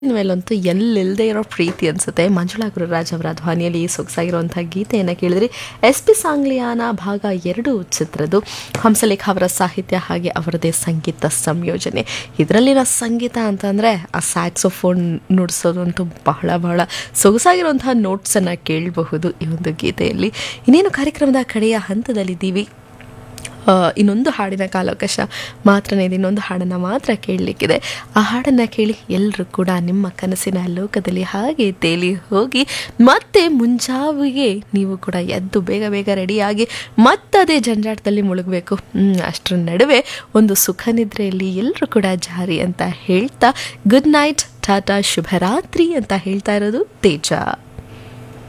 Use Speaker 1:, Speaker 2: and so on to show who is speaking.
Speaker 1: ಮೇಲಂತೂ ಎಲ್ಲಿಲ್ಲದೆ ಇರೋ ಪ್ರೀತಿ ಅನ್ಸುತ್ತೆ ಮಂಜುಳಾ ಗುರುರಾಜ್ ಅವರ ಧ್ವನಿಯಲ್ಲಿ ಸೊಗಸಾಗಿರುವಂಥ ಗೀತೆಯನ್ನು ಕೇಳಿದ್ರಿ ಎಸ್ ಪಿ ಸಾಂಗ್ಲಿಯಾನ ಭಾಗ ಎರಡು ಚಿತ್ರದ್ದು ಹಂಸಲೇಖ ಅವರ ಸಾಹಿತ್ಯ ಹಾಗೆ ಅವರದೇ ಸಂಗೀತ ಸಂಯೋಜನೆ ಇದರಲ್ಲಿನ ಸಂಗೀತ ಅಂತಂದರೆ ಆ ಸ್ಯಾಕ್ಸೋಫೋನ್ ನುಡಿಸೋದಂತೂ ಬಹಳ ಬಹಳ ಸೊಗಸಾಗಿರುವಂತಹ ನೋಟ್ಸನ್ನು ಕೇಳಬಹುದು ಈ ಒಂದು ಗೀತೆಯಲ್ಲಿ ಇನ್ನೇನು ಕಾರ್ಯಕ್ರಮದ ಕಡೆಯ ಹಂತದಲ್ಲಿದ್ದೀವಿ ಆ, ಇನ್ನೊಂದು ಹಾಡಿನ ಕಾಲಾವಕಾಶ ಮಾತ್ರನೇ ಇದೆ ಇನ್ನೊಂದು ಹಾಡನ್ನು ಮಾತ್ರ ಕೇಳಲಿಕ್ಕಿದೆ ಆ ಹಾಡನ್ನು ಕೇಳಿ ಎಲ್ಲರೂ ಕೂಡ ನಿಮ್ಮ ಕನಸಿನ ಲೋಕದಲ್ಲಿ ಹಾಗೆ ತೇಲಿ ಹೋಗಿ ಮತ್ತೆ ಮುಂಜಾವಿಗೆ ನೀವು ಕೂಡ ಎದ್ದು ಬೇಗ ಬೇಗ ರೆಡಿಯಾಗಿ ಮತ್ತದೇ ಜಂಜಾಟದಲ್ಲಿ ಮುಳುಗಬೇಕು ಅಷ್ಟರ ನಡುವೆ ಒಂದು ಸುಖ ನಿದ್ರೆಯಲ್ಲಿ ಎಲ್ಲರೂ ಕೂಡ ಜಾರಿ ಅಂತ ಹೇಳ್ತಾ ಗುಡ್ ನೈಟ್ ಟಾಟಾ ಶುಭರಾತ್ರಿ ಅಂತ ಹೇಳ್ತಾ ಇರೋದು ತೇಜ